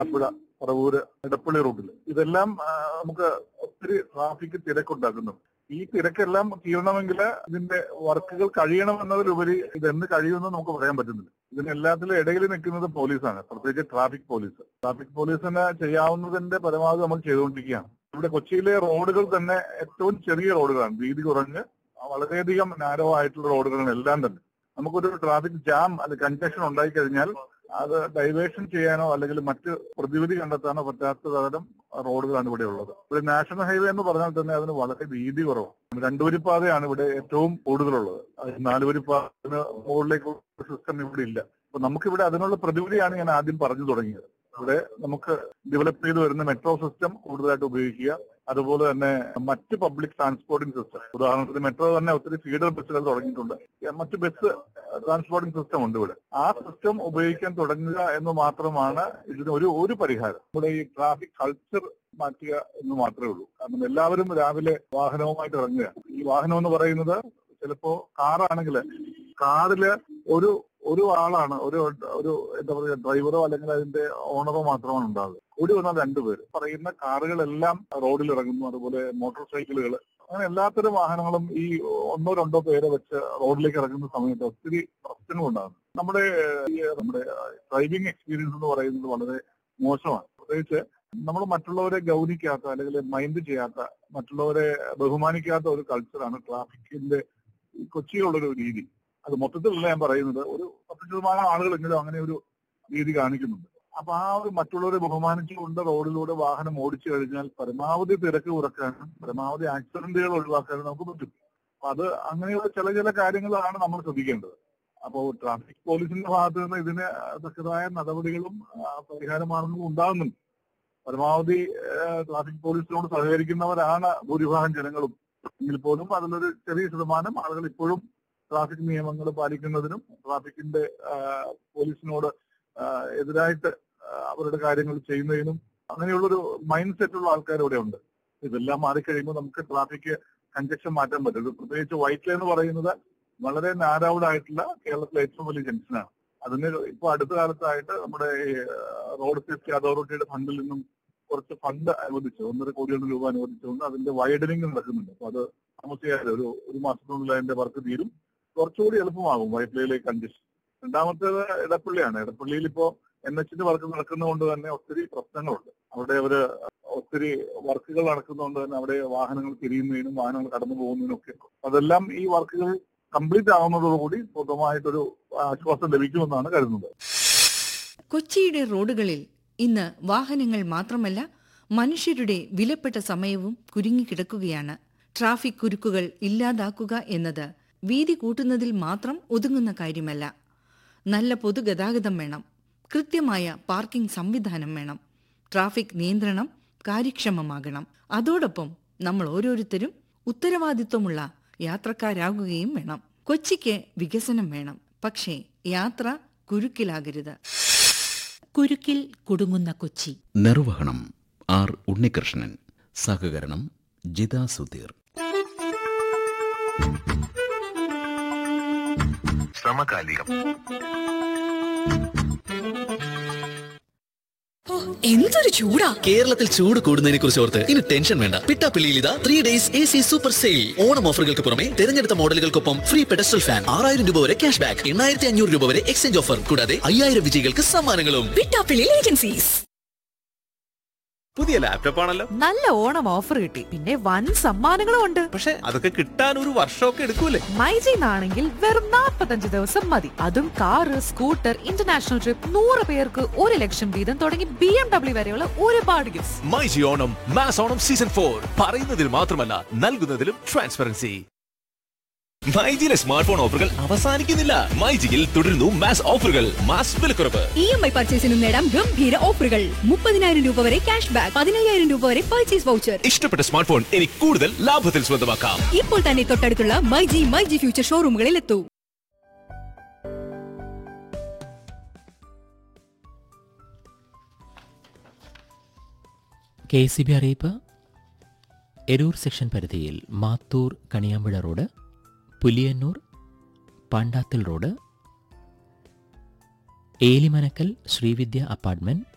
ആലപ്പുഴ പറവൂര് ഇടപ്പള്ളി റൂട്ടിൽ ഇതെല്ലാം ആ, നമുക്ക് ഒത്തിരി ട്രാഫിക് തിരക്കുണ്ടാക്കുന്നു ഈ തിരക്കെല്ലാം തീരണമെങ്കിൽ ഇതിന്റെ വർക്കുകൾ കഴിയണമെന്നതിലുപരി ഇത് എന്ന് കഴിയുമെന്ന് നമുക്ക് പറയാൻ പറ്റുന്നില്ല ഇതിന് എല്ലാത്തിലും ഇടയിൽ നിൽക്കുന്നത് പോലീസാണ് പ്രത്യേകിച്ച് ട്രാഫിക് പോലീസ് ട്രാഫിക് പോലീസിന് ചെയ്യാവുന്നതിന്റെ പരമാവധി നമ്മൾ ചെയ്തുകൊണ്ടിരിക്കുകയാണ് ഇവിടെ കൊച്ചിയിലെ റോഡുകൾ തന്നെ ഏറ്റവും ചെറിയ റോഡുകളാണ് വീതി കുറഞ്ഞ് വളരെയധികം നാരോ ആയിട്ടുള്ള റോഡുകളാണ് എല്ലാം തന്നെ നമുക്കൊരു ട്രാഫിക് ജാം അല്ലെങ്കിൽ കൺജക്ഷൻ ഉണ്ടായി കഴിഞ്ഞാൽ അത് ഡൈവേഷൻ ചെയ്യാനോ അല്ലെങ്കിൽ മറ്റ് പ്രതിവിധി കണ്ടെത്താനോ പറ്റാത്ത തരം റോഡുകളാണ് ഇവിടെ ഉള്ളത് ഇവിടെ നാഷണൽ ഹൈവേ എന്ന് പറഞ്ഞാൽ തന്നെ അതിന് വളരെ വീതി കുറവാണ് രണ്ടുവരിപ്പാതയാണ് ഇവിടെ ഏറ്റവും കൂടുതലുള്ളത് അത് നാലുവരിപ്പാതത്തിന് മുകളിലേക്ക് സിസ്റ്റം ഇവിടെ ഇല്ല അപ്പൊ നമുക്കിവിടെ അതിനുള്ള പ്രതിവിധിയാണ് ഞാൻ ആദ്യം പറഞ്ഞു തുടങ്ങിയത് ഇവിടെ നമുക്ക് ഡെവലപ്പ് ചെയ്ത് വരുന്ന മെട്രോ സിസ്റ്റം കൂടുതലായിട്ട് ഉപയോഗിക്കുക അതുപോലെ തന്നെ മറ്റ് പബ്ലിക് ട്രാൻസ്പോർട്ടിംഗ് സിസ്റ്റം ഉദാഹരണത്തിന് മെട്രോ തന്നെ ഒത്തിരി ഫീഡർ ബസ്സുകൾ തുടങ്ങിയിട്ടുണ്ട് മറ്റ് ബസ് ട്രാൻസ്പോർട്ടിംഗ് സിസ്റ്റം ഉണ്ട് ഇവിടെ ആ സിസ്റ്റം ഉപയോഗിക്കാൻ തുടങ്ങുക എന്ന് മാത്രമാണ് ഇതിന് ഒരു ഒരു പരിഹാരം ഇവിടെ ഈ ട്രാഫിക് കൾച്ചർ മാറ്റുക എന്ന് മാത്രമേ ഉള്ളൂ കാരണം എല്ലാവരും രാവിലെ വാഹനവുമായിട്ട് ഇറങ്ങുക ഈ വാഹനം എന്ന് പറയുന്നത് ചിലപ്പോ കാറാണെങ്കിൽ കാറില് ഒരു ഒരു ആളാണ് ഒരു ഒരു എന്താ പറയുക ഡ്രൈവറോ അല്ലെങ്കിൽ അതിന്റെ ഓണറോ മാത്രമാണ് ഉണ്ടാകുക കൂടി വന്നാൽ രണ്ടുപേര് പറയുന്ന കാറുകളെല്ലാം റോഡിൽ ഇറങ്ങുന്നു അതുപോലെ മോട്ടോർ സൈക്കിളുകൾ അങ്ങനെ എല്ലാത്തരം വാഹനങ്ങളും ഈ ഒന്നോ രണ്ടോ പേരെ വെച്ച് റോഡിലേക്ക് ഇറങ്ങുന്ന സമയത്ത് ഒത്തിരി പ്രശ്നങ്ങൾ ഉണ്ടാകുന്നു നമ്മുടെ ഈ നമ്മുടെ ഡ്രൈവിംഗ് എക്സ്പീരിയൻസ് എന്ന് പറയുന്നത് വളരെ മോശമാണ് പ്രത്യേകിച്ച് നമ്മൾ മറ്റുള്ളവരെ ഗൗനിക്കാത്ത അല്ലെങ്കിൽ മൈൻഡ് ചെയ്യാത്ത മറ്റുള്ളവരെ ബഹുമാനിക്കാത്ത ഒരു കൾച്ചറാണ് ട്രാഫിക്കിന്റെ ഈ കൊച്ചിയിലുള്ളൊരു രീതി അത് മൊത്തത്തിലല്ല ഞാൻ പറയുന്നത് ഒരു പത്ത് ശതമാനം ആളുകളെങ്കിലും അങ്ങനെ ഒരു രീതി കാണിക്കുന്നുണ്ട് അപ്പൊ ആ ഒരു മറ്റുള്ളവരെ ബഹുമാനിച്ചുകൊണ്ട് റോഡിലൂടെ വാഹനം ഓടിച്ചു കഴിഞ്ഞാൽ പരമാവധി തിരക്ക് കുറക്കാനും പരമാവധി ആക്സിഡന്റുകൾ ഒഴിവാക്കാനും നമുക്ക് പറ്റും അപ്പൊ അത് അങ്ങനെയുള്ള ചില ചില കാര്യങ്ങളാണ് നമ്മൾ ശ്രദ്ധിക്കേണ്ടത് അപ്പോൾ ട്രാഫിക് പോലീസിന്റെ ഭാഗത്ത് നിന്ന് ഇതിന് തക്കതായ നടപടികളും ആ, പരിഹാര മാർഗങ്ങളും ഉണ്ടാകുന്നുണ്ട് പരമാവധി ട്രാഫിക് പോലീസിനോട് സഹകരിക്കുന്നവരാണ് ഭൂരിഭാഗം ജനങ്ങളും എങ്കിൽ പോലും അതിലൊരു ചെറിയ ശതമാനം ആളുകൾ ഇപ്പോഴും ട്രാഫിക് നിയമങ്ങൾ പാലിക്കുന്നതിനും ട്രാഫിക്കിന്റെ ആ, പോലീസിനോട് ആ, എതിരായിട്ട് ആ, അവരുടെ കാര്യങ്ങൾ ചെയ്യുന്നതിനും അങ്ങനെയുള്ളൊരു മൈൻഡ് സെറ്റ് ഉള്ള ആൾക്കാർ ഇവിടെ ഉണ്ട് ഇതെല്ലാം മാറിക്കഴിയുമ്പോൾ നമുക്ക് ട്രാഫിക് കൺജക്ഷൻ മാറ്റാൻ പറ്റും ഇത് പ്രത്യേകിച്ച് വൈറ്റ് ലൈൻ എന്ന് പറയുന്നത് വളരെ നാരൗഡ് ആയിട്ടുള്ള കേരളത്തിലെ ഏറ്റവും വലിയ ജംഗ്ഷനാണ് അതിന് ഇപ്പൊ അടുത്ത കാലത്തായിട്ട് നമ്മുടെ ഈ, റോഡ് സേഫ്റ്റി അതോറിറ്റിയുടെ ഫണ്ടിൽ നിന്നും കുറച്ച് ഫണ്ട് അനുവദിച്ചു ഒന്നര കോടിയോളം രൂപ അനുവദിച്ചുകൊണ്ട് അതിന്റെ വൈഡനിങ് നടക്കുന്നുണ്ട് അപ്പൊ അത് താമസിയാതെ ഒരു ഒരു മാസത്തിനുള്ളിൽ അതിന്റെ വർക്ക് തീരും കുറച്ചുകൂടി എളുപ്പമാകും വൈറ്റ് ലൈനിലേക്ക് കൺജക്ഷൻ രണ്ടാമത്തേത് ഇടപ്പള്ളിയാണ് ഇടപ്പള്ളിയിൽ ഇപ്പോ എൻ എച്ചിന്റെ വർക്ക് നടക്കുന്നതുകൊണ്ട് തന്നെ ഒത്തിരി പ്രശ്നങ്ങളുണ്ട് അവിടെ അവര് ഒത്തിരി വർക്കുകൾ നടക്കുന്നതുകൊണ്ട് തന്നെ അവിടെ വാഹനങ്ങൾ തിരിയുന്നതിനും വാഹനങ്ങൾ കടന്നു പോകുന്നതിനും ഒക്കെ അതെല്ലാം ഈ വർക്കുകൾ കംപ്ലീറ്റ് ആവുന്നതോടുകൂടി സ്വന്തമായിട്ടൊരു ആശ്വാസം ലഭിക്കുമെന്നാണ് കരുതുന്നത് കൊച്ചിയുടെ റോഡുകളിൽ ഇന്ന് വാഹനങ്ങൾ മാത്രമല്ല മനുഷ്യരുടെ വിലപ്പെട്ട സമയവും കുരുങ്ങിക്കിടക്കുകയാണ് ട്രാഫിക് കുരുക്കുകൾ ഇല്ലാതാക്കുക എന്നത് വീതി കൂട്ടുന്നതിൽ മാത്രം ഒതുങ്ങുന്ന കാര്യമല്ല നല്ല പൊതുഗതാഗതം വേണം കൃത്യമായ പാർക്കിംഗ് സംവിധാനം വേണം ട്രാഫിക് നിയന്ത്രണം കാര്യക്ഷമമാകണം അതോടൊപ്പം നമ്മൾ ഓരോരുത്തരും ഉത്തരവാദിത്വമുള്ള യാത്രക്കാരാകുകയും വേണം കൊച്ചിക്ക് വികസനം വേണം പക്ഷേ യാത്ര കുരുക്കിലാകരുത് കുരുക്കിൽ കുടുങ്ങുന്ന കൊച്ചി നിർവഹണം ആർ ഉണ്ണികൃഷ്ണൻ സഹകരണം ജിത സുധീർ സമകാലികം എന്തൊരു ചൂടാ കേരളത്തിൽ ചൂട് കൂടുന്നതിനെ കുറിച്ച് ഓർത്ത് ഇനി ടെൻഷൻ വേണ്ട പിട്ടാപ്പിള്ളിയിൽ ഇതാ three days A C super sale Onam ഓഫറുകൾക്ക് പുറമെ തിരഞ്ഞെടുത്ത മോഡലുകൾക്കൊപ്പം ഫ്രീ പെഡസ്റ്റൽ ഫാൻ ആറായിരം രൂപ വരെ ക്യാഷ് ബാക്ക് എണ്ണായിരത്തി അഞ്ഞൂറ് രൂപ വരെ എക്സ്ചേഞ്ച് ഓഫർ കൂടാതെ അയ്യായിരം വിജയികൾക്ക് സമ്മാനങ്ങളും വിട്ടാപ്പിള്ളി ഏജൻസീസ് പുതിയ ലാപ്ടോപ്പ് ആണല്ലോ നല്ല ഓണം ഓഫർ കിട്ടി പിന്നെ വൻ സമ്മാനങ്ങളും ഉണ്ട് പക്ഷെ അതൊക്കെ കിട്ടാൻ ഒരു വർഷമൊക്കെ എടുക്കൂലേ മൈജിന്നാണെങ്കിൽ വെറും 45 ദിവസം മതി അതും കാറ് സ്കൂട്ടർ ഇന്റർനാഷണൽ ട്രിപ്പ് നൂറ് പേർക്ക് ഒരു ലക്ഷം വീതം തുടങ്ങി ബി എം ഡബ്ല്യു വരെയുള്ള ഒരുപാട് gifts myG Onam mass Onam season four പറയുന്നതിൽ മാത്രമല്ല നൽകുന്നതിലും ട്രാൻസ്പെറൻസി മൈജിയിലെ സ്മാർട്ട് ഫോൺ ഓഫറുകൾ അവസാനിക്കുന്നില്ല മൈജിയിൽ തുടരുന്നു മാസ് ഓഫറുകൾ മാസ് വിലക്കുറവ് ഇ എം ഐ പർച്ചേസിനും നേടാം ഗംഭീര ഓഫറുകൾ മുപ്പതിനായിരം രൂപ വരെ ക്യാഷ് ബാക്ക് പതിനയ്യായിരം രൂപ വരെ പർച്ചേസ് വൗച്ചർ ഇഷ്ടപ്പെട്ട സ്മാർട്ട് ഫോൺ ഇനി കൂടുതൽ ലാഭത്തിൽ സ്വന്തമാക്കാം ഇപ്പോൾ തന്നെ തൊട്ടടുത്തുള്ള മൈജി മൈജി ഫ്യൂച്ചർ ഷോറൂമുകളിൽ എത്തൂ കെ സി ബി അറിയിപ്പ് എരൂർ സെക്ഷൻ പരിധിയിൽ മാത്തൂർ കണിയാമ്പുഴ റോഡ് പുലിയന്നൂർ പാണ്ടാത്തിൽ റോഡ് ഏലിമനക്കൽ ശ്രീവിദ്യ അപ്പാർട്ട്മെന്റ്